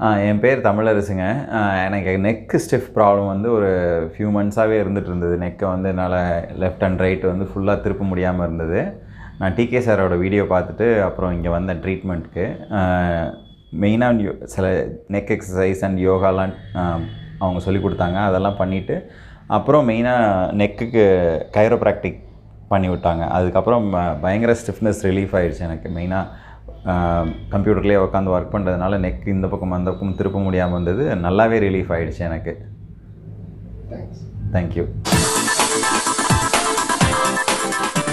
ஆ, என் பேர் தமிழரசுங்க ஆ, எனக்கு neck stiff problem வந்து ஒரு ஃபியூ மந்த்ஸாகவே இருந்துட்டு இருந்தது நெக்கை வந்து என்னால் லெஃப்ட் அண்ட் ரைட் வந்து ஃபுல்லாக திருப்ப முடியாமல் இருந்தது நான் டிகே சாரோட வீடியோ பார்த்துட்டு அப்புறம் இங்கே வந்தேன் ட்ரீட்மெண்ட்க்கு மெயினாக சில நெக் எக்ஸசைஸ் அண்ட் யோகாலாம் ஆ, அவங்க சொல்லி கொடுத்தாங்க அதெல்லாம் பண்ணிவிட்டு அப்புறம் மெயினாக நெக்குக்கு கைரோப்ராக்டிக் பண்ணி விட்டாங்க அதுக்கப்புறம் ப- பயங்கர ஸ்டிஃப்னஸ் ரிலீஃப் ஆயிடுச்சு எனக்கு மெயினாக கம்ப்யூட்டர்லேயே உட்காந்து ஒர்க் பண்ணுறதுனால நெக் இந்த பக்கம் அந்த பக்கம் திருப்ப முடியாமல் இருந்தது நல்லாவே ரிலீஃப் ஆயிடுச்சு எனக்கு தேங்க்ஸ் தேங்க்யூ